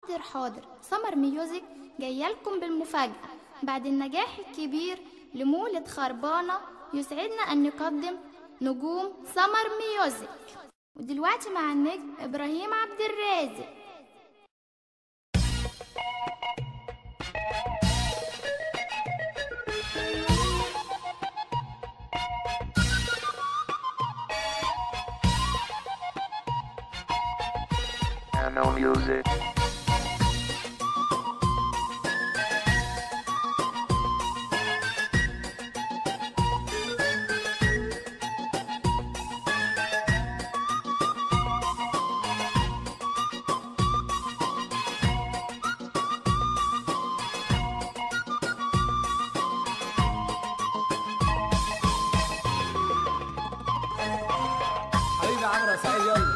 حاضر حاضر سمر ميوزك جايلكم بالمفاجأة بعد النجاح الكبير لمولد خربانة يسعدنا أن نقدم نجوم سمر ميوزك ودلوقتي مع النجم إبراهيم عبد الرازق Piano music. حبيبي عمرو يا سعيد يلا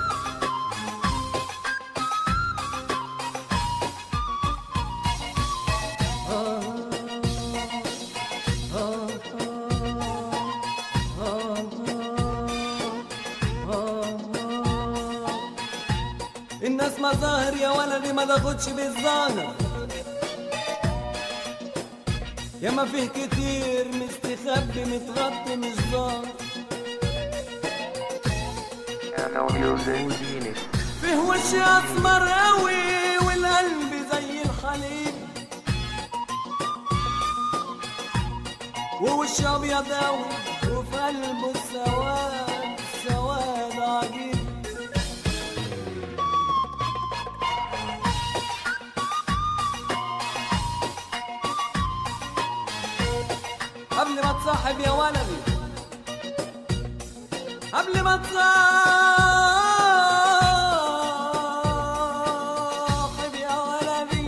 الناس مظاهر يا ولدي ما تاخدش بالظاهر يا ما فيه كتير مستخبي متغطي مش ظاهر Piano music. فيه وش اسمر قوي والقلب زي الحليب ووش ابيض قوي وفي قلبه السواد سواد عجيب قبل ما تصاحب يا ولدي قبل ما تصاحب يا ولدي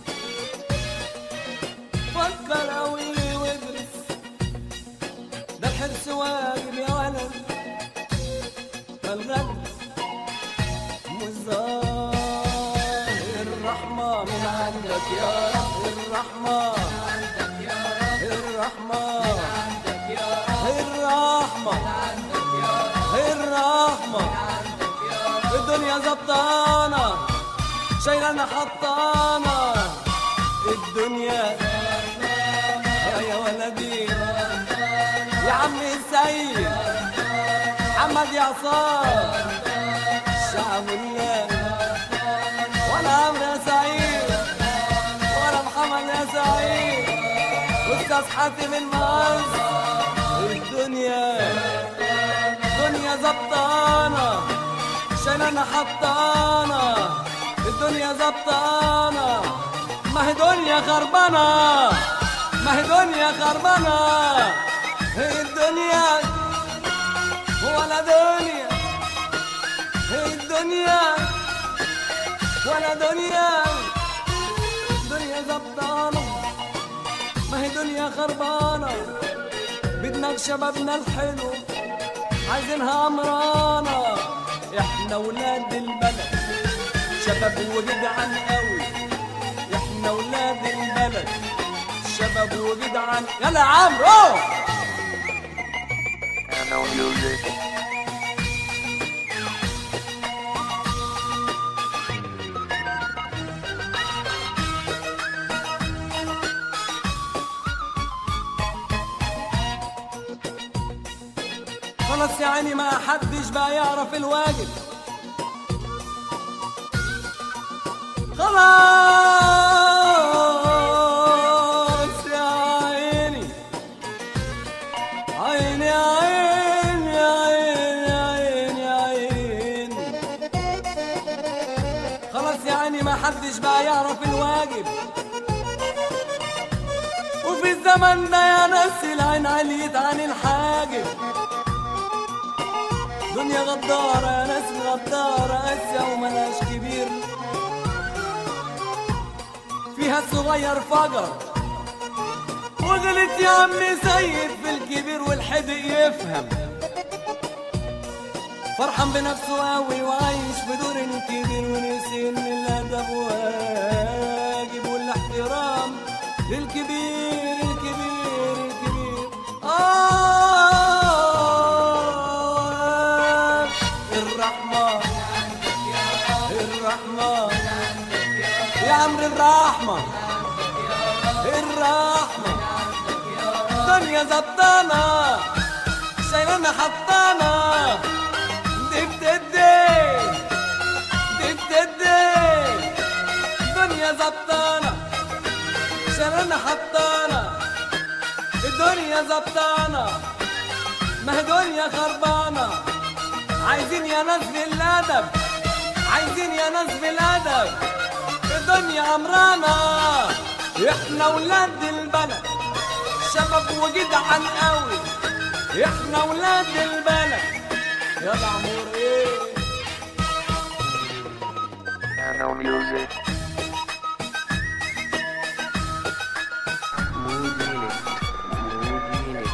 فكر قوي وادرس ده الحرص واجب يا ولد فالغد مش ظاهر الرحمة من عندك يا رب الرحمة الرحمة الرحمة الرحمة الدنيا زبطانة شايلانا حطانة الدنيا يا ولدي يا عمي السيد محمد يا عصام شعب الله ولا عمرو يا سعيد ولا محمد يا سعيد استاذ حاتم المعز الدنيا الدنيا زبطانة شايلانا حطانة الدنيا زبطانة ما هي دنيا خربانة ما هي دنيا خربانة هي الدنيا ولا دنيا هي الدنيا ولا دنيا دنيا زبطانة ما هي دنيا خربانة بدنا شبابنا الحلو عايزينها عمرانة احنا ولاد البلد شباب وجدعان قوي احنا ولاد البلد شباب وجدعان يلا يا عمرو Piano music. خلاص يا عيني ما حدش بقى يعرف الواجب خلاص يا عيني عيني عيني عيني عيني عيني خلاص يا عيني ما حدش بقى يعرف الواجب وفي الزمن ده يا ناس العين عليت عن الحاجب دنيا غدارة يا ناس غدارة قاسية وملاش كبير فيها الصغير فجر وغلط يا عم سيد في الكبير والحدق يفهم فرحان بنفسه قوي وعايش بدور الكبير ونسي ان الادب واجب والاحترام للكبير الكبير الكبير آه الرحمة الرحمة يا عمرو الرحمة الرحمة دنيا زبطانة شايلانا حطانا دي بتدي دي بتدي دنيا زبطانة شايلانا حطانا الدنيا زبطانة ما هي دنيا خربانة عايزين يا ناس بالأدب عايزين يا ناس بالأدب الدنيا أمرانة احنا ولاد البلد شباب وجدعان قوي احنا ولاد البلد يا العمور ايه Piano music. Mudine. Mudine.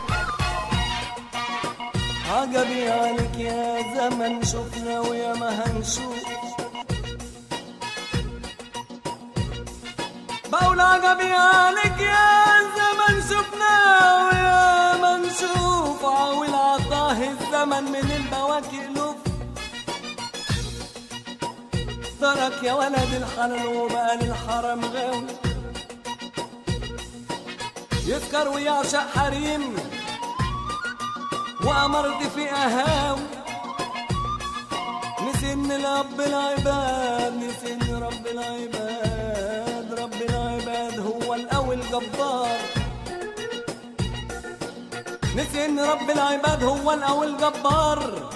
عجبي عليك يا زمن شفنا ويا ما هنشوف بقول عجبي عليك يا زمن شفنا ويا ما نشوف عاول عطاه الزمن من البواكي ألوف ترك يا ولد الحلال وبقى للحرم غاوي يسكر ويعشق حريم وأمرت في أهاوي نسين رب العباد نسين رب العباد رب العباد هو القوي الجبار نسين رب العباد هو القوي الجبار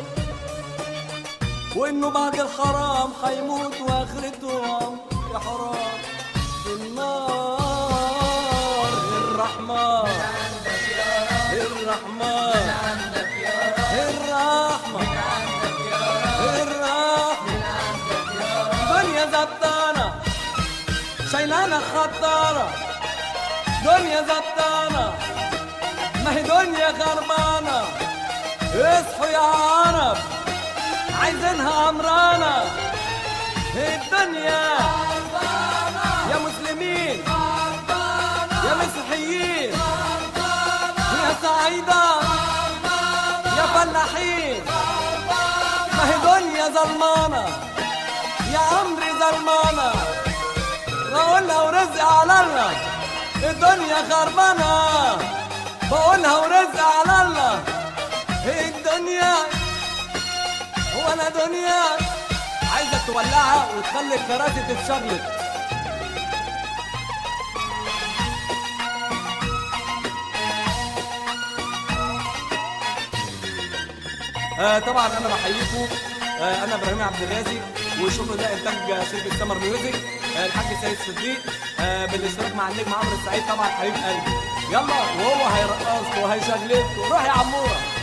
وانه بعد الحرام حيموت واخرته عم- يا حرام في النار الرحمن الرحمن الرحمة الرحمة دنيا زبطانة شايلانا خطارة دنيا زبطانة ما هي دنيا خربانة اصحوا يا عرب عايزينها أمرانة الدنيا يا مسلمين يا مسيحيين يا سعيدة يا فلاحين ما هي دنيا ظلمانة يا عمري ظلمانة بقولها ورزق على الله الدنيا خربانة بقولها ورزق على الله الدنيا وانا دنيا عايزك تولعها وتخلي الكراسي تتشغلت آه طبعا انا بحييكم آه انا ابراهيم عبد الرازي وشوفوا ده انتاج شركه سمر ميوزك آه الحاج سيد صديق آه بالاشتراك مع النجم عمرو السعيد طبعا حبيب قلبي يلا وهو هيرقصكم وهيشغلكم روح يا عموره